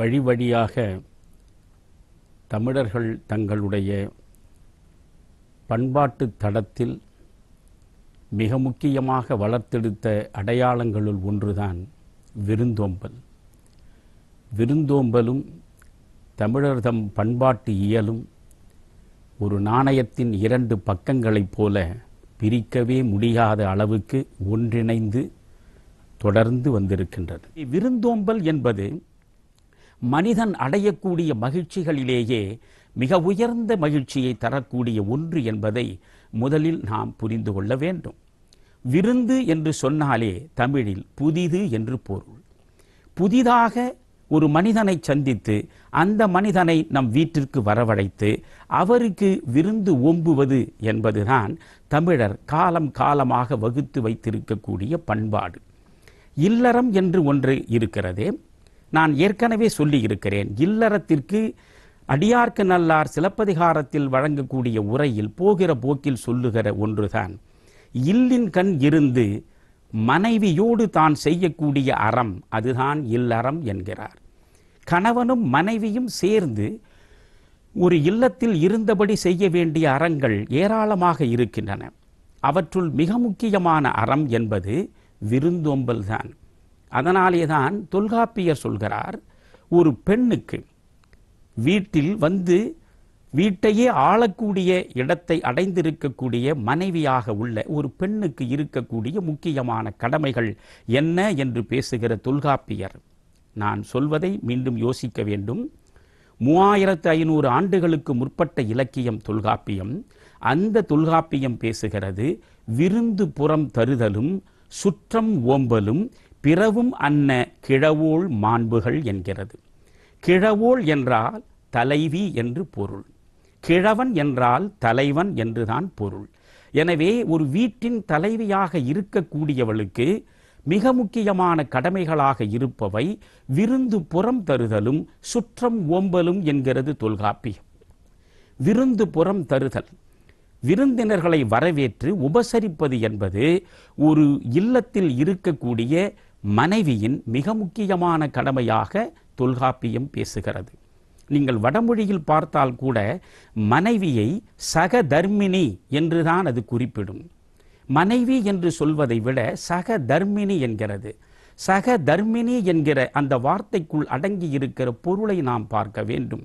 வழி வழியாக தமிழர்கள் தங்களுடைய பண்பாட்டு தடத்தில் மிக முக்கியமாக வளர்த்தெடுத்த அடையாளங்களுள் ஒன்றுதான் விருந்தோம்பல் விருந்தோம்பலும் தமிழர் தம் பண்பாட்டு இயலும் ஒரு நாணயத்தின் இரண்டு பக்கங்களைப் போல பிரிக்கவே முடியாத அளவுக்கு ஒன்றிணைந்து தொடர்ந்து வந்திருக்கின்றது விருந்தோம்பல் என்பது மனிதன் அடையக்கூடிய மகிழ்ச்சிகளிலேயே மிக உயர்ந்த மகிழ்ச்சியை தரக்கூடிய ஒன்று என்பதை முதலில் நாம் புரிந்து கொள்ள வேண்டும் விருந்து என்று சொன்னாலே தமிழில் புதிது என்று பொருள் புதிதாக ஒரு மனிதனை சந்தித்து அந்த மனிதனை நம் வீட்டிற்கு வரவழைத்து அவருக்கு விருந்து ஓம்புவது என்பதுதான் தமிழர் காலம் காலமாக வகுத்து வைத்திருக்கக்கூடிய பண்பாடு இல்லறம் என்று ஒன்று இருக்கிறதே நான் ஏற்கனவே சொல்லி இருக்கிறேன் இல்லறத்திற்கு அடியார்க்கு நல்லார் சிலப்பதிகாரத்தில் வழங்கக்கூடிய உரையில் போகிற போக்கில் சொல்லுகிற ஒன்றுதான் இல்லின் கண் இருந்து மனைவியோடு தான் செய்யக்கூடிய அறம் அதுதான் இல்லறம் என்கிறார் கணவனும் மனைவியும் சேர்ந்து ஒரு இல்லத்தில் இருந்தபடி செய்ய வேண்டிய அறங்கள் ஏராளமாக இருக்கின்றன அவற்றுள் மிக முக்கியமான அறம் என்பது விருந்தோம்பல் தான் அதனாலே தான் தொல்காப்பியர் சொல்கிறார் ஒரு பெண்ணுக்கு வீட்டில் வந்து வீட்டையே ஆளக்கூடிய இடத்தை அடைந்திருக்கக்கூடிய மனைவியாக உள்ள ஒரு பெண்ணுக்கு இருக்கக்கூடிய முக்கியமான கடமைகள் என்ன என்று பேசுகிற தொல்காப்பியர் நான் சொல்வதை மீண்டும் யோசிக்க வேண்டும் மூவாயிரத்து ஐநூறு ஆண்டுகளுக்கு முற்பட்ட இலக்கியம் தொல்காப்பியம் அந்த தொல்காப்பியம் பேசுகிறது விருந்து புறம் தருதலும் சுற்றம் ஓம்பலும் பிறவும் அன்ன கிழவோள் மாண்புகள் என்கிறது கிழவோள் என்றால் தலைவி என்று பொருள் கிழவன் என்றால் தலைவன் என்றுதான் பொருள் எனவே ஒரு வீட்டின் தலைவியாக இருக்கக்கூடியவளுக்கு மிக முக்கியமான கடமைகளாக இருப்பவை விருந்து புறம் தருதலும் சுற்றம் ஓம்பலும் என்கிறது தொல்காப்பியம் விருந்து புறம் தருதல் விருந்தினர்களை வரவேற்று உபசரிப்பது என்பது ஒரு இல்லத்தில் இருக்கக்கூடிய மனைவியின் மிக முக்கியமான கடமையாக தொல்காப்பியம் பேசுகிறது நீங்கள் வடமொழியில் பார்த்தால் கூட மனைவியை சக தர்மினி என்றுதான் அது குறிப்பிடும் மனைவி என்று சொல்வதை விட சக தர்மினி என்கிறது சக தர்மினி என்கிற அந்த வார்த்தைக்குள் அடங்கி இருக்கிற பொருளை நாம் பார்க்க வேண்டும்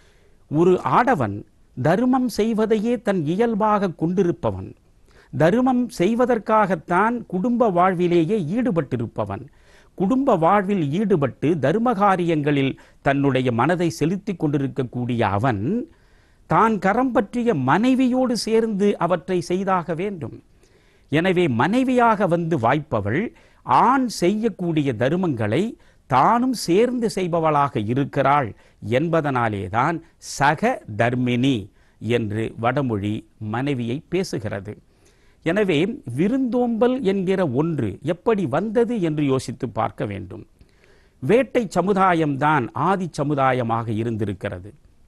ஒரு ஆடவன் தர்மம் செய்வதையே தன் இயல்பாக கொண்டிருப்பவன் தர்மம் செய்வதற்காகத்தான் குடும்ப வாழ்விலேயே ஈடுபட்டிருப்பவன் குடும்ப வாழ்வில் ஈடுபட்டு தர்ம காரியங்களில் தன்னுடைய மனதை செலுத்திக் கொண்டிருக்கக்கூடிய அவன் தான் கரம் பற்றிய மனைவியோடு சேர்ந்து அவற்றை செய்தாக வேண்டும் எனவே மனைவியாக வந்து வாய்ப்பவள் ஆண் செய்யக்கூடிய தருமங்களை தானும் சேர்ந்து செய்பவளாக இருக்கிறாள் என்பதனாலேதான் சக தர்மினி என்று வடமொழி மனைவியை பேசுகிறது எனவே விருந்தோம்பல் என்கிற ஒன்று எப்படி வந்தது என்று யோசித்து பார்க்க வேண்டும் வேட்டை சமுதாயம்தான் ஆதி சமுதாயமாக இருந்திருக்கிறது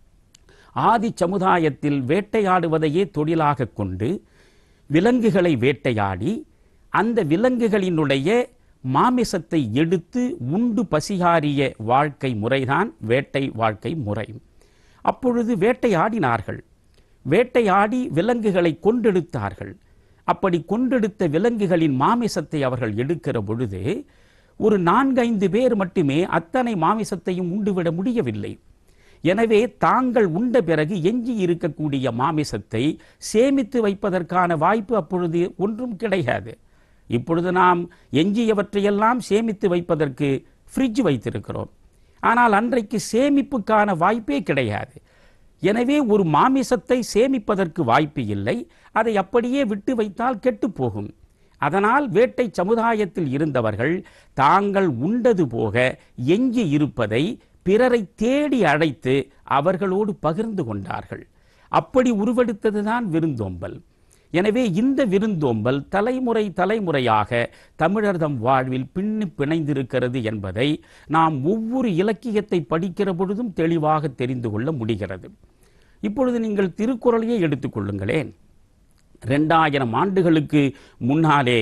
ஆதி சமுதாயத்தில் வேட்டையாடுவதையே தொழிலாக கொண்டு விலங்குகளை வேட்டையாடி அந்த விலங்குகளினுடைய மாமிசத்தை எடுத்து உண்டு பசியாறிய வாழ்க்கை முறைதான் வேட்டை வாழ்க்கை முறை அப்பொழுது வேட்டையாடினார்கள் வேட்டையாடி விலங்குகளை கொண்டெடுத்தார்கள் அப்படி கொண்டெடுத்த விலங்குகளின் மாமிசத்தை அவர்கள் எடுக்கிற பொழுது ஒரு நான்கைந்து பேர் மட்டுமே அத்தனை மாமிசத்தையும் உண்டுவிட முடியவில்லை எனவே தாங்கள் உண்ட பிறகு எஞ்சி இருக்கக்கூடிய மாமிசத்தை சேமித்து வைப்பதற்கான வாய்ப்பு அப்பொழுது ஒன்றும் கிடையாது இப்பொழுது நாம் எஞ்சியவற்றையெல்லாம் சேமித்து வைப்பதற்கு ஃப்ரிட்ஜ் வைத்திருக்கிறோம் ஆனால் அன்றைக்கு சேமிப்புக்கான வாய்ப்பே கிடையாது எனவே ஒரு மாமிசத்தை சேமிப்பதற்கு வாய்ப்பு இல்லை அதை அப்படியே விட்டு வைத்தால் கெட்டுப் போகும் அதனால் வேட்டை சமுதாயத்தில் இருந்தவர்கள் தாங்கள் உண்டது போக எஞ்சி இருப்பதை பிறரை தேடி அழைத்து அவர்களோடு பகிர்ந்து கொண்டார்கள் அப்படி உருவெடுத்ததுதான் விருந்தோம்பல் எனவே இந்த விருந்தோம்பல் தலைமுறை தலைமுறையாக தமிழர்தம் வாழ்வில் பின்னி பிணைந்திருக்கிறது என்பதை நாம் ஒவ்வொரு இலக்கியத்தை படிக்கிற பொழுதும் தெளிவாக தெரிந்து கொள்ள முடிகிறது இப்பொழுது நீங்கள் திருக்குறளையே எடுத்துக்கொள்ளுங்களேன் ரெண்டாயிரம் ஆண்டுகளுக்கு முன்னாலே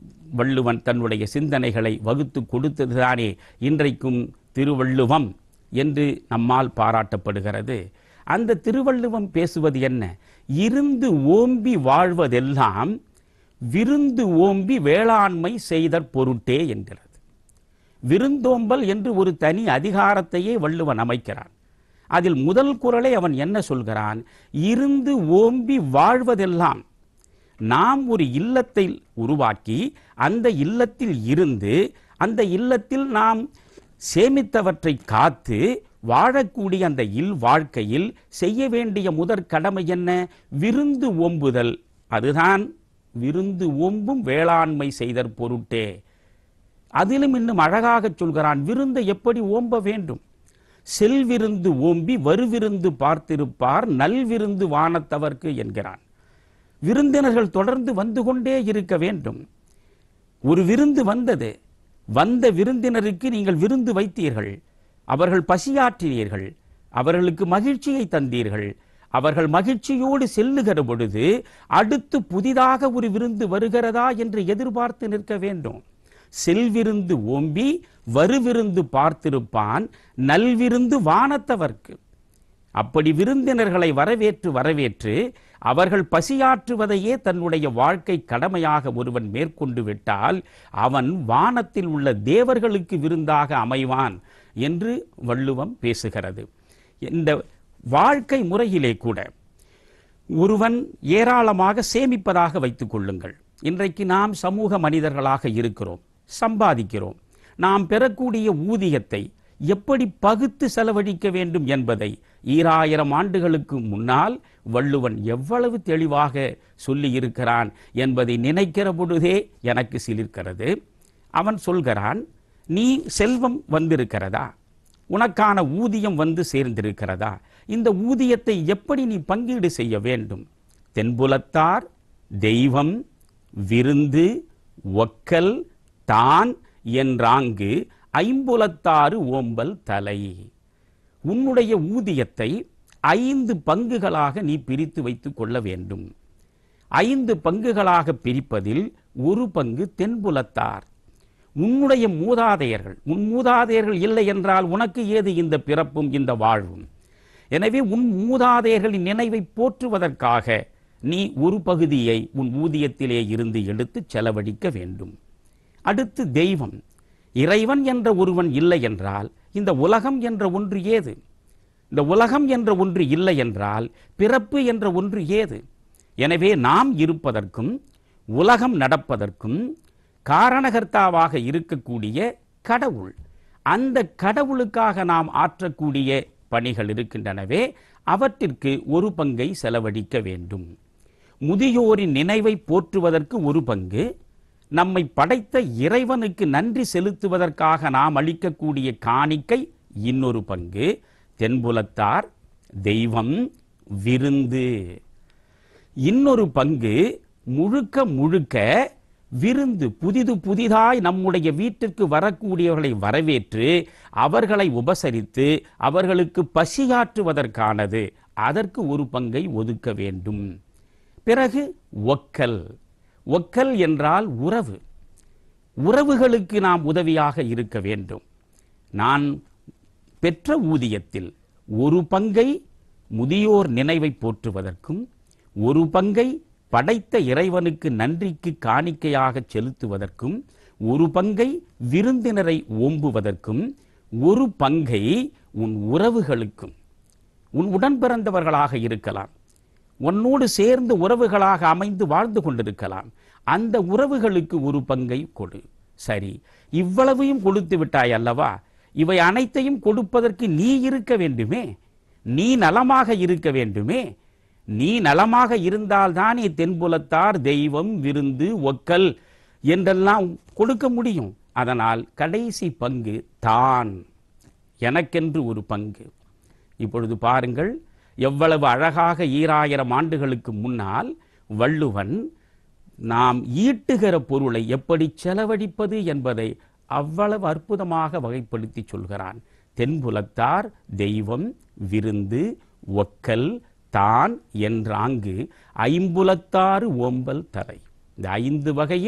வள்ளுவன் தன்னுடைய சிந்தனைகளை வகுத்து கொடுத்ததுதானே இன்றைக்கும் திருவள்ளுவம் என்று நம்மால் பாராட்டப்படுகிறது அந்த திருவள்ளுவம் பேசுவது என்ன இருந்து ஓம்பி வாழ்வதெல்லாம் விருந்து ஓம்பி வேளாண்மை செய்தற் பொருட்டே என்கிறது விருந்தோம்பல் என்று ஒரு தனி அதிகாரத்தையே வள்ளுவன் அமைக்கிறான் அதில் முதல் குறளை அவன் என்ன சொல்கிறான் இருந்து ஓம்பி வாழ்வதெல்லாம் நாம் ஒரு இல்லத்தை உருவாக்கி அந்த இல்லத்தில் இருந்து அந்த இல்லத்தில் நாம் சேமித்தவற்றை காத்து வாழக்கூடிய அந்த இல் வாழ்க்கையில் செய்ய வேண்டிய முதற் கடமை என்ன விருந்து ஓம்புதல் அதுதான் விருந்து ஓம்பும் வேளாண்மை செய்தற் பொருட்டே அதிலும் இன்னும் அழகாகச் சொல்கிறான் விருந்தை எப்படி ஓம்ப வேண்டும் செல்விருந்து ஓம்பி வருவிருந்து பார்த்திருப்பார் நல்விருந்து வானத்தவர்க்கு என்கிறான் விருந்தினர்கள் தொடர்ந்து வந்து கொண்டே இருக்க வேண்டும் ஒரு விருந்து வந்தது வந்த விருந்தினருக்கு நீங்கள் விருந்து வைத்தீர்கள் அவர்கள் பசியாற்றினீர்கள் அவர்களுக்கு மகிழ்ச்சியை தந்தீர்கள் அவர்கள் மகிழ்ச்சியோடு செல்லுகிற பொழுது அடுத்து புதிதாக ஒரு விருந்து வருகிறதா என்று எதிர்பார்த்து நிற்க வேண்டும் செல்விருந்து ஓம்பி வருவிருந்து பார்த்திருப்பான் நல்விருந்து வானத்தவர்க்கு அப்படி விருந்தினர்களை வரவேற்று வரவேற்று அவர்கள் பசியாற்றுவதையே தன்னுடைய வாழ்க்கை கடமையாக ஒருவன் மேற்கொண்டு விட்டால் அவன் வானத்தில் உள்ள தேவர்களுக்கு விருந்தாக அமைவான் என்று வள்ளுவம் பேசுகிறது இந்த வாழ்க்கை முறையிலே கூட ஒருவன் ஏராளமாக சேமிப்பதாக வைத்துக் கொள்ளுங்கள் இன்றைக்கு நாம் சமூக மனிதர்களாக இருக்கிறோம் சம்பாதிக்கிறோம் நாம் பெறக்கூடிய ஊதியத்தை எப்படி பகுத்து செலவழிக்க வேண்டும் என்பதை ஈராயிரம் ஆண்டுகளுக்கு முன்னால் வள்ளுவன் எவ்வளவு தெளிவாக சொல்லி இருக்கிறான் என்பதை நினைக்கிற பொழுதே எனக்கு சிலிர்க்கிறது அவன் சொல்கிறான் நீ செல்வம் வந்திருக்கிறதா உனக்கான ஊதியம் வந்து சேர்ந்திருக்கிறதா இந்த ஊதியத்தை எப்படி நீ பங்கீடு செய்ய வேண்டும் தென்புலத்தார் தெய்வம் விருந்து ஒக்கல் தான் என்றாங்கு ஐம்புலத்தாறு ஓம்பல் தலை உன்னுடைய ஊதியத்தை ஐந்து பங்குகளாக நீ பிரித்து வைத்துக் கொள்ள வேண்டும் ஐந்து பங்குகளாக பிரிப்பதில் ஒரு பங்கு தென்புலத்தார் உன்னுடைய மூதாதையர்கள் உன் மூதாதையர்கள் இல்லை என்றால் உனக்கு ஏது இந்த பிறப்பும் இந்த வாழ்வும் எனவே உன் மூதாதையர்களின் நினைவை போற்றுவதற்காக நீ ஒரு பகுதியை உன் ஊதியத்திலே இருந்து எடுத்து செலவழிக்க வேண்டும் அடுத்து தெய்வம் இறைவன் என்ற ஒருவன் இல்லை என்றால் இந்த உலகம் என்ற ஒன்று ஏது இந்த உலகம் என்ற ஒன்று இல்லை என்றால் பிறப்பு என்ற ஒன்று ஏது எனவே நாம் இருப்பதற்கும் உலகம் நடப்பதற்கும் காரணகர்த்தாவாக இருக்கக்கூடிய கடவுள் அந்த கடவுளுக்காக நாம் ஆற்றக்கூடிய பணிகள் இருக்கின்றனவே அவற்றிற்கு ஒரு பங்கை செலவழிக்க வேண்டும் முதியோரின் நினைவை போற்றுவதற்கு ஒரு பங்கு நம்மை படைத்த இறைவனுக்கு நன்றி செலுத்துவதற்காக நாம் அளிக்கக்கூடிய காணிக்கை இன்னொரு பங்கு தென்புலத்தார் தெய்வம் விருந்து இன்னொரு பங்கு முழுக்க முழுக்க விருந்து புதிது புதிதாய் நம்முடைய வீட்டிற்கு வரக்கூடியவர்களை வரவேற்று அவர்களை உபசரித்து அவர்களுக்கு பசியாற்றுவதற்கானது அதற்கு ஒரு பங்கை ஒதுக்க வேண்டும் பிறகு ஒக்கல் ஒக்கல் என்றால் உறவு உறவுகளுக்கு நாம் உதவியாக இருக்க வேண்டும் நான் பெற்ற ஊதியத்தில் ஒரு பங்கை முதியோர் நினைவை போற்றுவதற்கும் ஒரு பங்கை படைத்த இறைவனுக்கு நன்றிக்கு காணிக்கையாக செலுத்துவதற்கும் ஒரு பங்கை விருந்தினரை ஓம்புவதற்கும் ஒரு பங்கை உன் உறவுகளுக்கும் உன் உடன் பிறந்தவர்களாக இருக்கலாம் உன்னோடு சேர்ந்து உறவுகளாக அமைந்து வாழ்ந்து கொண்டிருக்கலாம் அந்த உறவுகளுக்கு ஒரு பங்கை கொடு சரி இவ்வளவையும் கொடுத்து விட்டாய் அல்லவா இவை அனைத்தையும் கொடுப்பதற்கு நீ இருக்க வேண்டுமே நீ நலமாக இருக்க வேண்டுமே நீ நலமாக இருந்தால்தானே தென்புலத்தார் தெய்வம் விருந்து ஒக்கல் என்றெல்லாம் கொடுக்க முடியும் அதனால் கடைசி பங்கு தான் எனக்கென்று ஒரு பங்கு இப்பொழுது பாருங்கள் எவ்வளவு அழகாக ஈராயிரம் ஆண்டுகளுக்கு முன்னால் வள்ளுவன் நாம் ஈட்டுகிற பொருளை எப்படி செலவழிப்பது என்பதை அவ்வளவு அற்புதமாக வகைப்படுத்தி சொல்கிறான் தென்புலத்தார் தெய்வம் விருந்து ஒக்கல் தான் என்றாங்கு ஐம்புலத்தாறு ஓம்பல் தரை இந்த ஐந்து வகையில்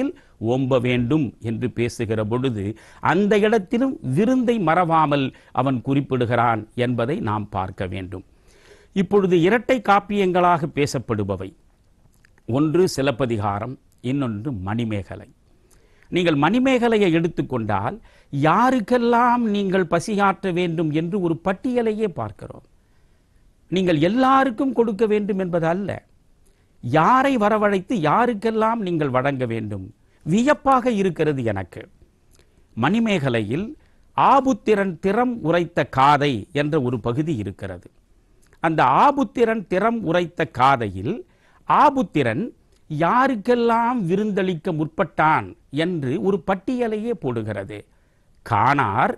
ஓம்ப வேண்டும் என்று பேசுகிற பொழுது அந்த இடத்திலும் விருந்தை மறவாமல் அவன் குறிப்பிடுகிறான் என்பதை நாம் பார்க்க வேண்டும் இப்பொழுது இரட்டை காப்பியங்களாக பேசப்படுபவை ஒன்று சிலப்பதிகாரம் இன்னொன்று மணிமேகலை நீங்கள் மணிமேகலையை எடுத்துக்கொண்டால் யாருக்கெல்லாம் நீங்கள் பசியாற்ற வேண்டும் என்று ஒரு பட்டியலையே பார்க்கிறோம் நீங்கள் எல்லாருக்கும் கொடுக்க வேண்டும் என்பது அல்ல யாரை வரவழைத்து யாருக்கெல்லாம் நீங்கள் வழங்க வேண்டும் வியப்பாக இருக்கிறது எனக்கு மணிமேகலையில் ஆபுத்திரன் திறம் உரைத்த காதை என்ற ஒரு பகுதி இருக்கிறது அந்த ஆபுத்திரன் திறம் உரைத்த காதையில் ஆபுத்திரன் யாருக்கெல்லாம் விருந்தளிக்க முற்பட்டான் என்று ஒரு பட்டியலையே போடுகிறது காணார்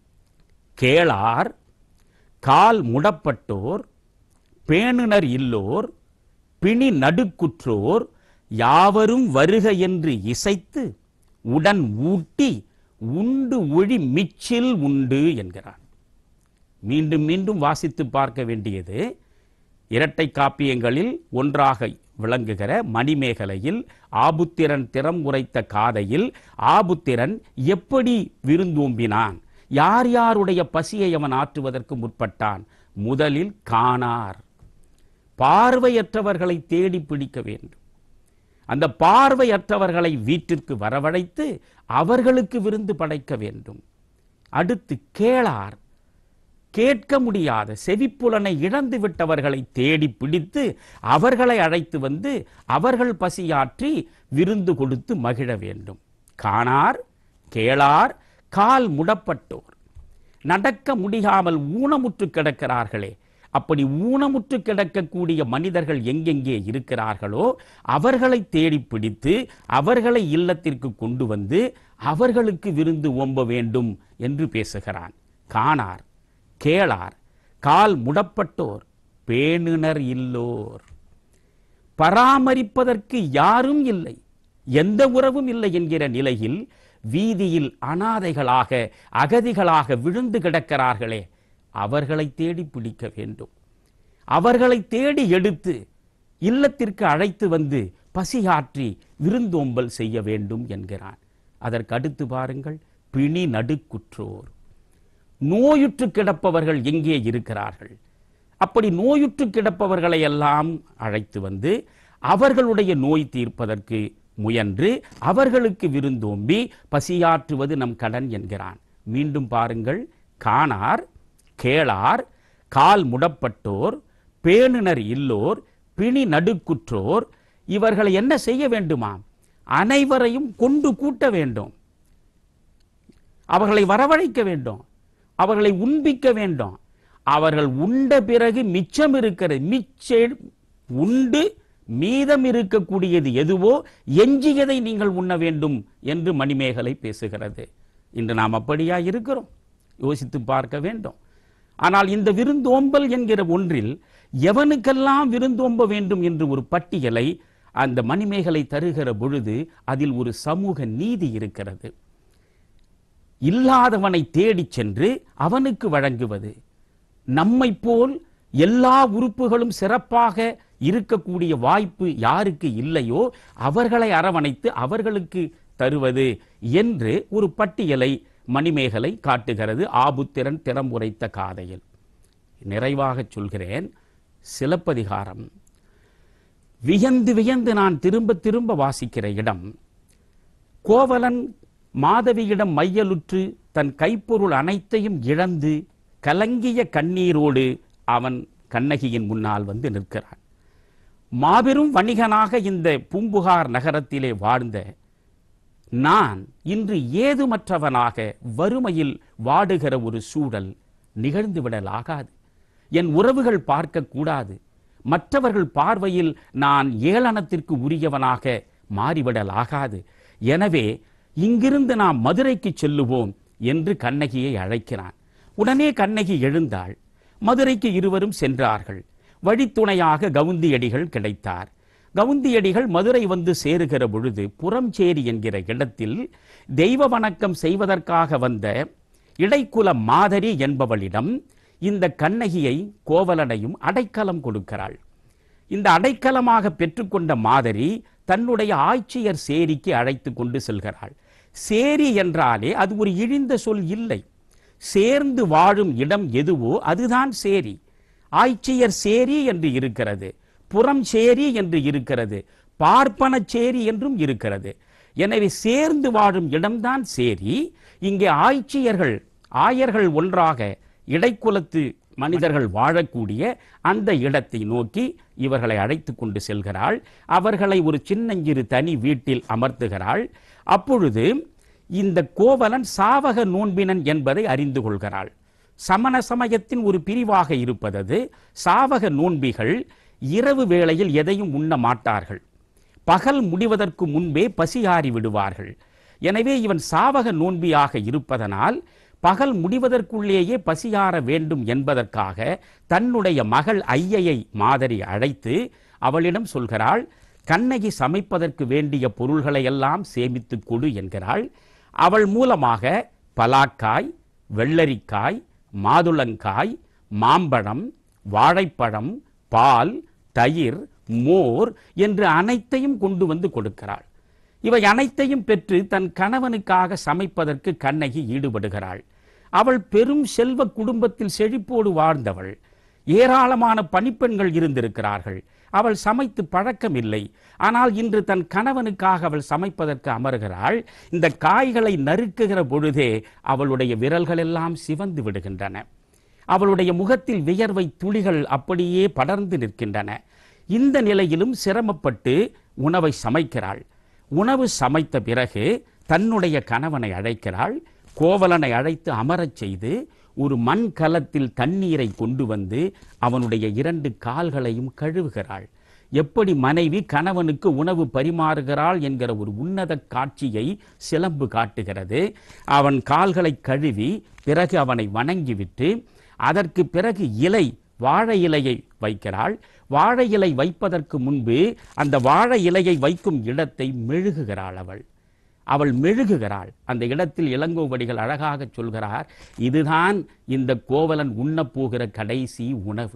கேளார் கால் முடப்பட்டோர் பேணுனர் இல்லோர் பிணி நடுக்குற்றோர் யாவரும் வருக என்று இசைத்து உடன் ஊட்டி உண்டு ஒழி மிச்சில் உண்டு என்கிறான் மீண்டும் மீண்டும் வாசித்து பார்க்க வேண்டியது இரட்டை காப்பியங்களில் ஒன்றாக விளங்குகிற மணிமேகலையில் ஆபுத்திரன் திறம் உரைத்த காதையில் ஆபுத்திரன் எப்படி விருந்தோம்பினான் யார் யாருடைய பசியை அவன் ஆற்றுவதற்கு முற்பட்டான் முதலில் காணார் பார்வையற்றவர்களை தேடி பிடிக்க வேண்டும் அந்த பார்வையற்றவர்களை வீட்டிற்கு வரவழைத்து அவர்களுக்கு விருந்து படைக்க வேண்டும் அடுத்து கேளார் கேட்க முடியாத செவிப்புலனை இழந்து விட்டவர்களை தேடி பிடித்து அவர்களை அழைத்து வந்து அவர்கள் பசியாற்றி விருந்து கொடுத்து மகிழ வேண்டும் காணார் கேளார் கால் முடப்பட்டோர் நடக்க முடியாமல் ஊனமுற்று கிடக்கிறார்களே அப்படி ஊனமுற்று கிடக்கக்கூடிய மனிதர்கள் எங்கெங்கே இருக்கிறார்களோ அவர்களை தேடி பிடித்து அவர்களை இல்லத்திற்கு கொண்டு வந்து அவர்களுக்கு விருந்து ஓம்ப வேண்டும் என்று பேசுகிறான் காணார் கேளார் கால் முடப்பட்டோர் பேணுனர் இல்லோர் பராமரிப்பதற்கு யாரும் இல்லை எந்த உறவும் இல்லை என்கிற நிலையில் வீதியில் அனாதைகளாக அகதிகளாக விழுந்து கிடக்கிறார்களே அவர்களை தேடி பிடிக்க வேண்டும் அவர்களை தேடி எடுத்து இல்லத்திற்கு அழைத்து வந்து பசியாற்றி விருந்தோம்பல் செய்ய வேண்டும் என்கிறான் அதற்கு அடுத்து பாருங்கள் பிணி நடுக்குற்றோர் நோயுற்று கிடப்பவர்கள் எங்கே இருக்கிறார்கள் அப்படி நோயுற்று கிடப்பவர்களை எல்லாம் அழைத்து வந்து அவர்களுடைய நோய் தீர்ப்பதற்கு முயன்று அவர்களுக்கு விருந்தோம்பி பசியாற்றுவது நம் கடன் என்கிறான் மீண்டும் பாருங்கள் காணார் கேளார் கால் முடப்பட்டோர் பேணுனர் இல்லோர் பிணி நடுக்குற்றோர் இவர்களை என்ன செய்ய வேண்டுமாம் அனைவரையும் கொண்டு கூட்ட வேண்டும் அவர்களை வரவழைக்க வேண்டும் அவர்களை உண்பிக்க வேண்டும் அவர்கள் உண்ட பிறகு மிச்சம் இருக்கிறது மிச்ச உண்டு மீதம் இருக்கக்கூடியது எதுவோ எஞ்சியதை நீங்கள் உண்ண வேண்டும் என்று மணிமேகலை பேசுகிறது இன்று நாம் அப்படியா இருக்கிறோம் யோசித்து பார்க்க வேண்டும் ஆனால் இந்த விருந்தோம்பல் என்கிற ஒன்றில் எவனுக்கெல்லாம் விருந்தோம்ப வேண்டும் என்று ஒரு பட்டியலை அந்த மணிமேகலை தருகிற பொழுது அதில் ஒரு சமூக நீதி இருக்கிறது இல்லாதவனை தேடிச் சென்று அவனுக்கு வழங்குவது நம்மை போல் எல்லா உறுப்புகளும் சிறப்பாக இருக்கக்கூடிய வாய்ப்பு யாருக்கு இல்லையோ அவர்களை அரவணைத்து அவர்களுக்கு தருவது என்று ஒரு பட்டியலை மணிமேகலை காட்டுகிறது ஆபுத்திரன் திறம் உரைத்த காதையில் நிறைவாகச் சொல்கிறேன் சிலப்பதிகாரம் வியந்து வியந்து நான் திரும்ப திரும்ப வாசிக்கிற இடம் கோவலன் மாதவியிடம் மையலுற்று தன் கைப்பொருள் அனைத்தையும் இழந்து கலங்கிய கண்ணீரோடு அவன் கண்ணகியின் முன்னால் வந்து நிற்கிறான் மாபெரும் வணிகனாக இந்த பூம்புகார் நகரத்திலே வாழ்ந்த நான் இன்று ஏதுமற்றவனாக வறுமையில் வாடுகிற ஒரு சூழல் நிகழ்ந்துவிடலாகாது என் உறவுகள் பார்க்கக்கூடாது மற்றவர்கள் பார்வையில் நான் ஏளனத்திற்கு உரியவனாக மாறிவிடலாகாது எனவே இங்கிருந்து நாம் மதுரைக்கு செல்லுவோம் என்று கண்ணகியை அழைக்கிறான் உடனே கண்ணகி எழுந்தாள் மதுரைக்கு இருவரும் சென்றார்கள் வழித்துணையாக கவுந்தியடிகள் கிடைத்தார் கவுந்தியடிகள் மதுரை வந்து சேருகிற பொழுது புறம்சேரி என்கிற இடத்தில் தெய்வ வணக்கம் செய்வதற்காக வந்த இடைக்குல மாதரி என்பவளிடம் இந்த கண்ணகியை கோவலனையும் அடைக்கலம் கொடுக்கிறாள் இந்த அடைக்கலமாக பெற்றுக்கொண்ட மாதரி தன்னுடைய ஆட்சியர் சேரிக்கு அழைத்து கொண்டு செல்கிறாள் சேரி என்றாலே அது ஒரு இழிந்த சொல் இல்லை சேர்ந்து வாழும் இடம் எதுவோ அதுதான் சேரி ஆய்ச்சியர் சேரி என்று இருக்கிறது புறம் சேரி என்று இருக்கிறது பார்ப்பன சேரி என்றும் இருக்கிறது எனவே சேர்ந்து வாழும் இடம்தான் சேரி இங்கே ஆய்ச்சியர்கள் ஆயர்கள் ஒன்றாக இடைக்குலத்து மனிதர்கள் வாழக்கூடிய அந்த இடத்தை நோக்கி இவர்களை அழைத்து கொண்டு செல்கிறாள் அவர்களை ஒரு சின்னஞ்சிறு தனி வீட்டில் அமர்த்துகிறாள் அப்பொழுது இந்த கோவலன் சாவக நோன்பினன் என்பதை அறிந்து கொள்கிறாள் சமண சமயத்தின் ஒரு பிரிவாக இருப்பதது சாவக நோன்பிகள் இரவு வேளையில் எதையும் உண்ண மாட்டார்கள் பகல் முடிவதற்கு முன்பே பசியாறி விடுவார்கள் எனவே இவன் சாவக நோன்பியாக இருப்பதனால் பகல் முடிவதற்குள்ளேயே பசியாற வேண்டும் என்பதற்காக தன்னுடைய மகள் ஐயையை மாதரி அழைத்து அவளிடம் சொல்கிறாள் கண்ணகி சமைப்பதற்கு வேண்டிய பொருள்களை எல்லாம் சேமித்து கொடு என்கிறாள் அவள் மூலமாக பலாக்காய் வெள்ளரிக்காய் மாதுளங்காய் மாம்பழம் வாழைப்பழம் பால் தயிர் மோர் என்று அனைத்தையும் கொண்டு வந்து கொடுக்கிறாள் இவை அனைத்தையும் பெற்று தன் கணவனுக்காக சமைப்பதற்கு கண்ணகி ஈடுபடுகிறாள் அவள் பெரும் செல்வ குடும்பத்தில் செழிப்போடு வாழ்ந்தவள் ஏராளமான பணிப்பெண்கள் இருந்திருக்கிறார்கள் அவள் சமைத்து பழக்கமில்லை ஆனால் இன்று தன் கணவனுக்காக அவள் சமைப்பதற்கு அமர்கிறாள் இந்த காய்களை நறுக்குகிற பொழுதே அவளுடைய விரல்கள் எல்லாம் சிவந்து விடுகின்றன அவளுடைய முகத்தில் வியர்வை துளிகள் அப்படியே படர்ந்து நிற்கின்றன இந்த நிலையிலும் சிரமப்பட்டு உணவை சமைக்கிறாள் உணவு சமைத்த பிறகு தன்னுடைய கணவனை அழைக்கிறாள் கோவலனை அழைத்து அமரச் செய்து ஒரு மண் கலத்தில் தண்ணீரை கொண்டு வந்து அவனுடைய இரண்டு கால்களையும் கழுவுகிறாள் எப்படி மனைவி கணவனுக்கு உணவு பரிமாறுகிறாள் என்கிற ஒரு உன்னத காட்சியை சிலம்பு காட்டுகிறது அவன் கால்களை கழுவி பிறகு அவனை வணங்கிவிட்டு அதற்கு பிறகு இலை வாழை இலையை வைக்கிறாள் வாழை இலை வைப்பதற்கு முன்பு அந்த வாழை இலையை வைக்கும் இடத்தை மெழுகுகிறாள் அவள் அவள் மெழுகுகிறாள் அந்த இடத்தில் இளங்கோவடிகள் அழகாக சொல்கிறார் இதுதான் இந்த கோவலன் உண்ணப் போகிற கடைசி உணவு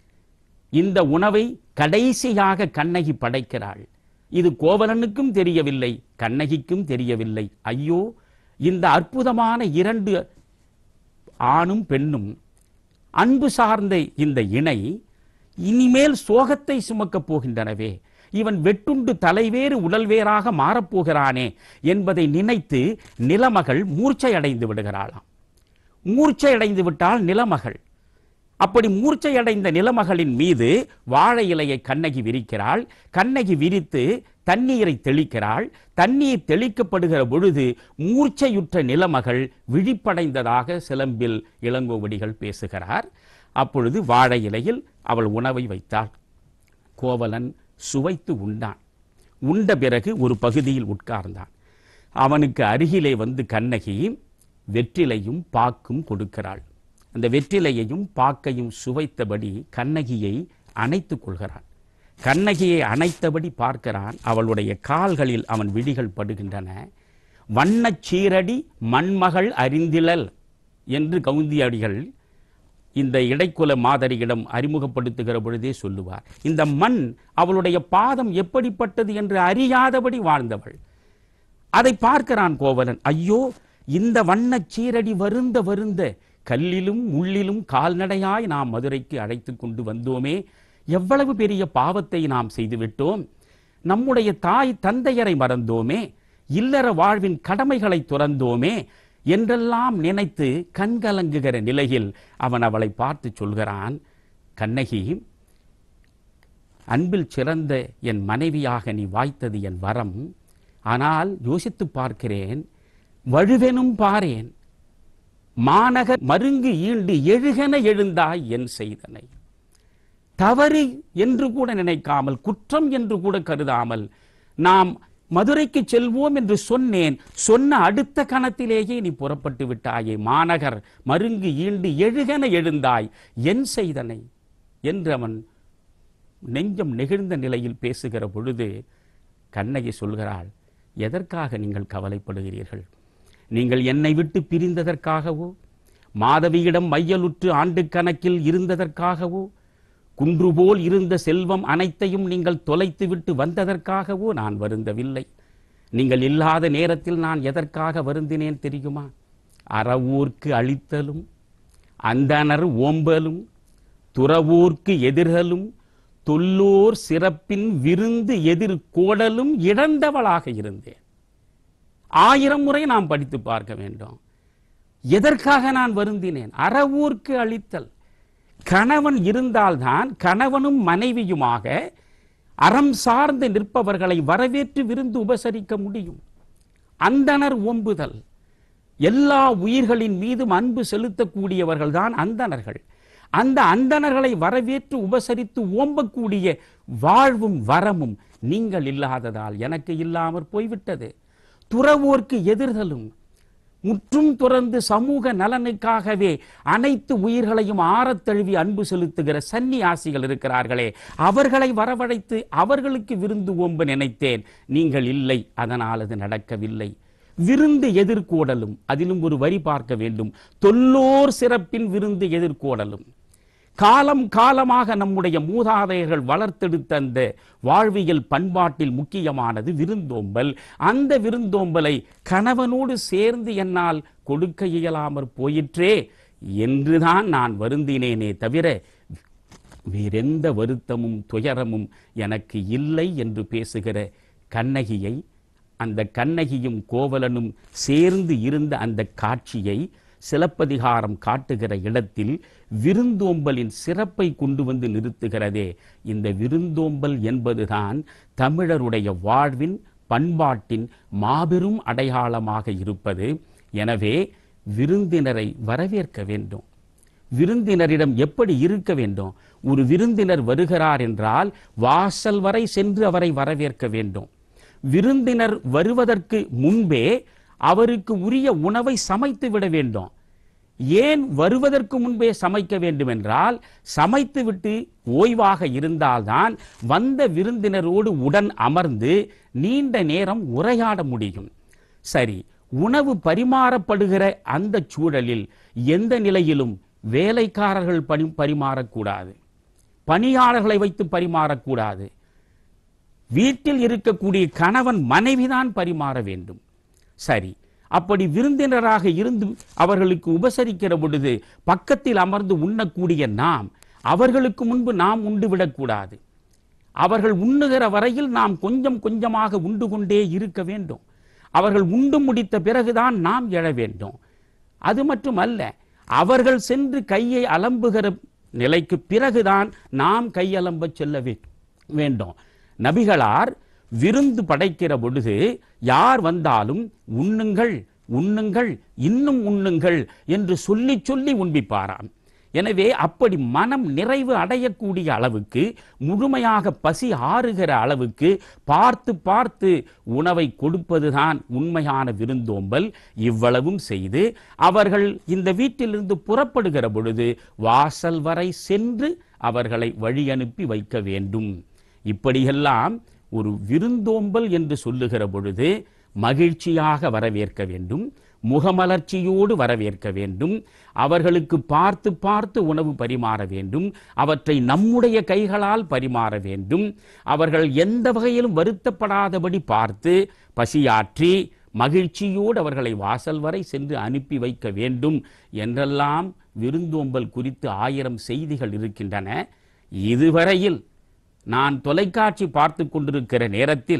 இந்த உணவை கடைசியாக கண்ணகி படைக்கிறாள் இது கோவலனுக்கும் தெரியவில்லை கண்ணகிக்கும் தெரியவில்லை ஐயோ இந்த அற்புதமான இரண்டு ஆணும் பெண்ணும் அன்பு சார்ந்த இந்த இணை இனிமேல் சோகத்தை சுமக்கப் போகின்றனவே இவன் வெட்டுண்டு தலைவேறு உடல்வேறாக மாறப்போகிறானே என்பதை நினைத்து நிலமகள் மூர்ச்சையடைந்து விடுகிறாளாம் மூர்ச்சையடைந்து விட்டால் நிலமகள் அப்படி மூர்ச்சையடைந்த நிலமகளின் மீது வாழை இலையை கண்ணகி விரிக்கிறாள் கண்ணகி விரித்து தண்ணீரை தெளிக்கிறாள் தண்ணீர் தெளிக்கப்படுகிற பொழுது மூர்ச்சையுற்ற நிலமகள் விழிப்படைந்ததாக சிலம்பில் இளங்கோவடிகள் பேசுகிறார் அப்பொழுது வாழை இலையில் அவள் உணவை வைத்தாள் கோவலன் சுவைத்து உண்டான் உண்ட பிறகு ஒரு பகுதியில் உட்கார்ந்தான் அவனுக்கு அருகிலே வந்து கண்ணகி வெற்றிலையும் பாக்கும் கொடுக்கிறாள் அந்த வெற்றிலையையும் பாக்கையும் சுவைத்தபடி கண்ணகியை அணைத்துக் கொள்கிறான் கண்ணகியை அணைத்தபடி பார்க்கிறான் அவளுடைய கால்களில் அவன் விழிகள் படுகின்றன வண்ணச் சீரடி மண்மகள் அறிந்திலல் என்று கவுந்தியடிகள் இந்த இடைக்குல மாதரியிடம் அறிமுகப்படுத்துகிற பொழுதே சொல்லுவார் இந்த மண் அவளுடைய பாதம் எப்படிப்பட்டது என்று அறியாதபடி வாழ்ந்தவள் அதை பார்க்கிறான் கோவலன் ஐயோ இந்த வண்ணச் சீரடி வருந்த வருந்த கல்லிலும் முள்ளிலும் கால்நடையாய் நாம் மதுரைக்கு அழைத்து கொண்டு வந்தோமே எவ்வளவு பெரிய பாவத்தை நாம் செய்துவிட்டோம் நம்முடைய தாய் தந்தையரை மறந்தோமே இல்லற வாழ்வின் கடமைகளை துறந்தோமே என்றெல்லாம் நினைத்து கண்கலங்குகிற நிலையில் அவன் அவளை பார்த்து சொல்கிறான் கண்ணகி அன்பில் சிறந்த என் மனைவியாக நீ வாய்த்தது என் வரம் ஆனால் யோசித்து பார்க்கிறேன் வழுவெனும் பாரேன் மாநகர் மருங்கு ஈண்டு எழுகென எழுந்தாய் என் செய்தனை தவறு என்று கூட நினைக்காமல் குற்றம் என்று கூட கருதாமல் நாம் மதுரைக்கு செல்வோம் என்று சொன்னேன் சொன்ன அடுத்த கணத்திலேயே நீ புறப்பட்டு விட்டாயே மாநகர் மருங்கு ஈண்டு எழுகென எழுந்தாய் என் செய்தனை என்று அவன் நெஞ்சம் நெகிழ்ந்த நிலையில் பேசுகிற பொழுது கண்ணகி சொல்கிறாள் எதற்காக நீங்கள் கவலைப்படுகிறீர்கள் நீங்கள் என்னை விட்டு பிரிந்ததற்காகவோ மாதவியிடம் மையலுற்று ஆண்டு கணக்கில் இருந்ததற்காகவோ குன்று போல் இருந்த செல்வம் அனைத்தையும் நீங்கள் தொலைத்துவிட்டு வந்ததற்காகவோ நான் வருந்தவில்லை நீங்கள் இல்லாத நேரத்தில் நான் எதற்காக வருந்தினேன் தெரியுமா அறவூர்க்கு அழித்தலும் அந்தனர் ஓம்பலும் துறவூர்க்கு எதிர்களும் தொல்லோர் சிறப்பின் விருந்து எதிர் கோடலும் இழந்தவளாக இருந்தேன் ஆயிரம் முறை நாம் படித்து பார்க்க வேண்டும் எதற்காக நான் வருந்தினேன் அறவூர்க்கு அளித்தல் கணவன் இருந்தால்தான் கணவனும் மனைவியுமாக அறம் சார்ந்து நிற்பவர்களை வரவேற்று விருந்து உபசரிக்க முடியும் அந்தனர் ஓம்புதல் எல்லா உயிர்களின் மீதும் அன்பு செலுத்தக்கூடியவர்கள் தான் அந்தணர்கள் அந்த அந்தணர்களை வரவேற்று உபசரித்து ஓம்பக்கூடிய வாழ்வும் வரமும் நீங்கள் இல்லாததால் எனக்கு இல்லாமற் போய்விட்டது துறவோர்க்கு எதிர்களும் முற்றும் துறந்து சமூக நலனுக்காகவே அனைத்து உயிர்களையும் ஆறத் தழுவி அன்பு செலுத்துகிற சன்னியாசிகள் இருக்கிறார்களே அவர்களை வரவழைத்து அவர்களுக்கு விருந்து ஓம்ப நினைத்தேன் நீங்கள் இல்லை அதனால் அது நடக்கவில்லை விருந்து எதிர்கோடலும் அதிலும் ஒரு வரி பார்க்க வேண்டும் தொல்லோர் சிறப்பின் விருந்து எதிர்கோடலும் காலம் காலமாக நம்முடைய மூதாதையர்கள் வளர்த்தெடுத்த அந்த வாழ்வியல் பண்பாட்டில் முக்கியமானது விருந்தோம்பல் அந்த விருந்தோம்பலை கணவனோடு சேர்ந்து என்னால் கொடுக்க இயலாமற் போயிற்றே என்றுதான் நான் வருந்தினேனே தவிர வேறெந்த வருத்தமும் துயரமும் எனக்கு இல்லை என்று பேசுகிற கண்ணகியை அந்த கண்ணகியும் கோவலனும் சேர்ந்து இருந்த அந்த காட்சியை சிலப்பதிகாரம் காட்டுகிற இடத்தில் விருந்தோம்பலின் சிறப்பை கொண்டு வந்து நிறுத்துகிறதே இந்த விருந்தோம்பல் என்பதுதான் தமிழருடைய வாழ்வின் பண்பாட்டின் மாபெரும் அடையாளமாக இருப்பது எனவே விருந்தினரை வரவேற்க வேண்டும் விருந்தினரிடம் எப்படி இருக்க வேண்டும் ஒரு விருந்தினர் வருகிறார் என்றால் வாசல் வரை சென்று அவரை வரவேற்க வேண்டும் விருந்தினர் வருவதற்கு முன்பே அவருக்கு உரிய உணவை சமைத்து விட வேண்டும் ஏன் வருவதற்கு முன்பே சமைக்க வேண்டும் என்றால் சமைத்துவிட்டு ஓய்வாக இருந்தால்தான் வந்த விருந்தினரோடு உடன் அமர்ந்து நீண்ட நேரம் உரையாட முடியும் சரி உணவு பரிமாறப்படுகிற அந்த சூழலில் எந்த நிலையிலும் வேலைக்காரர்கள் பணி பரிமாறக்கூடாது பணியாளர்களை வைத்து பரிமாறக்கூடாது வீட்டில் இருக்கக்கூடிய கணவன் மனைவிதான் பரிமாற வேண்டும் சரி அப்படி விருந்தினராக இருந்து அவர்களுக்கு உபசரிக்கிற பொழுது பக்கத்தில் அமர்ந்து உண்ணக்கூடிய நாம் அவர்களுக்கு முன்பு நாம் உண்டு விடக்கூடாது அவர்கள் உண்ணுகிற வரையில் நாம் கொஞ்சம் கொஞ்சமாக உண்டு கொண்டே இருக்க வேண்டும் அவர்கள் உண்டு முடித்த பிறகுதான் நாம் எழ வேண்டும் அது மட்டுமல்ல அவர்கள் சென்று கையை அலம்புகிற நிலைக்கு பிறகுதான் நாம் கையலம்பச் செல்ல வே- வேண்டும் நபிகளார் விருந்து படைக்கிற பொழுது யார் வந்தாலும் உண்ணுங்கள் உண்ணுங்கள் இன்னும் உண்ணுங்கள் என்று சொல்லி சொல்லி உண்பிப்பாராம் எனவே அப்படி மனம் நிறைவு அடையக்கூடிய அளவுக்கு முழுமையாக பசி ஆறுகிற அளவுக்கு பார்த்து பார்த்து உணவை கொடுப்பதுதான் உண்மையான விருந்தோம்பல் இவ்வளவும் செய்து அவர்கள் இந்த வீட்டிலிருந்து புறப்படுகிற பொழுது வாசல் வரை சென்று அவர்களை வழி அனுப்பி வைக்க வேண்டும் இப்படியெல்லாம் ஒரு விருந்தோம்பல் என்று சொல்லுகிற பொழுது மகிழ்ச்சியாக வரவேற்க வேண்டும் முகமலர்ச்சியோடு வரவேற்க வேண்டும் அவர்களுக்கு பார்த்து பார்த்து உணவு பரிமாற வேண்டும் அவற்றை நம்முடைய கைகளால் பரிமாற வேண்டும் அவர்கள் எந்த வகையிலும் வருத்தப்படாதபடி பார்த்து பசியாற்றி மகிழ்ச்சியோடு அவர்களை வாசல் வரை சென்று அனுப்பி வைக்க வேண்டும் என்றெல்லாம் விருந்தோம்பல் குறித்து ஆயிரம் செய்திகள் இருக்கின்றன இதுவரையில் நான் தொலைக்காட்சி பார்த்து கொண்டிருக்கிற நேரத்தில்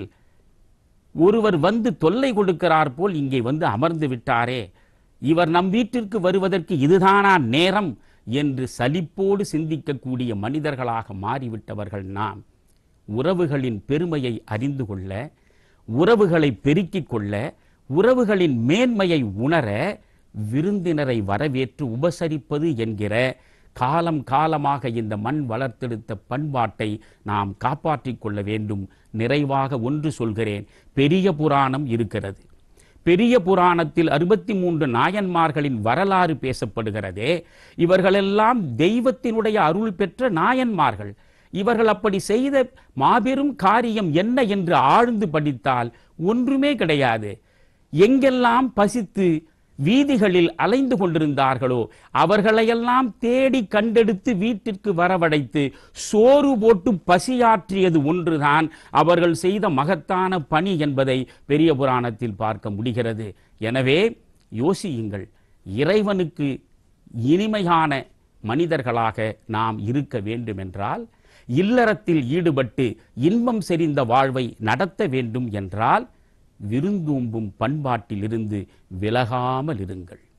ஒருவர் வந்து தொல்லை கொடுக்கிறார் போல் இங்கே வந்து அமர்ந்து விட்டாரே இவர் நம் வீட்டிற்கு வருவதற்கு இதுதானா நேரம் என்று சலிப்போடு சிந்திக்கக்கூடிய மனிதர்களாக மாறிவிட்டவர்கள் நாம் உறவுகளின் பெருமையை அறிந்து கொள்ள உறவுகளை பெருக்கிக் கொள்ள உறவுகளின் மேன்மையை உணர விருந்தினரை வரவேற்று உபசரிப்பது என்கிற காலம் காலமாக இந்த மண் வளர்த்தெடுத்த பண்பாட்டை நாம் காப்பாற்றிக் கொள்ள வேண்டும் நிறைவாக ஒன்று சொல்கிறேன் பெரிய புராணம் இருக்கிறது பெரிய புராணத்தில் அறுபத்தி மூன்று நாயன்மார்களின் வரலாறு பேசப்படுகிறதே இவர்களெல்லாம் தெய்வத்தினுடைய அருள் பெற்ற நாயன்மார்கள் இவர்கள் அப்படி செய்த மாபெரும் காரியம் என்ன என்று ஆழ்ந்து படித்தால் ஒன்றுமே கிடையாது எங்கெல்லாம் பசித்து வீதிகளில் அலைந்து கொண்டிருந்தார்களோ அவர்களையெல்லாம் தேடி கண்டெடுத்து வீட்டிற்கு வரவழைத்து சோறு போட்டு பசியாற்றியது ஒன்றுதான் அவர்கள் செய்த மகத்தான பணி என்பதை பெரிய புராணத்தில் பார்க்க முடிகிறது எனவே யோசியுங்கள் இறைவனுக்கு இனிமையான மனிதர்களாக நாம் இருக்க வேண்டுமென்றால் இல்லறத்தில் ஈடுபட்டு இன்பம் செறிந்த வாழ்வை நடத்த வேண்டும் என்றால் விருந்தூம்பும் பண்பாட்டிலிருந்து விலகாமல் இருங்கள்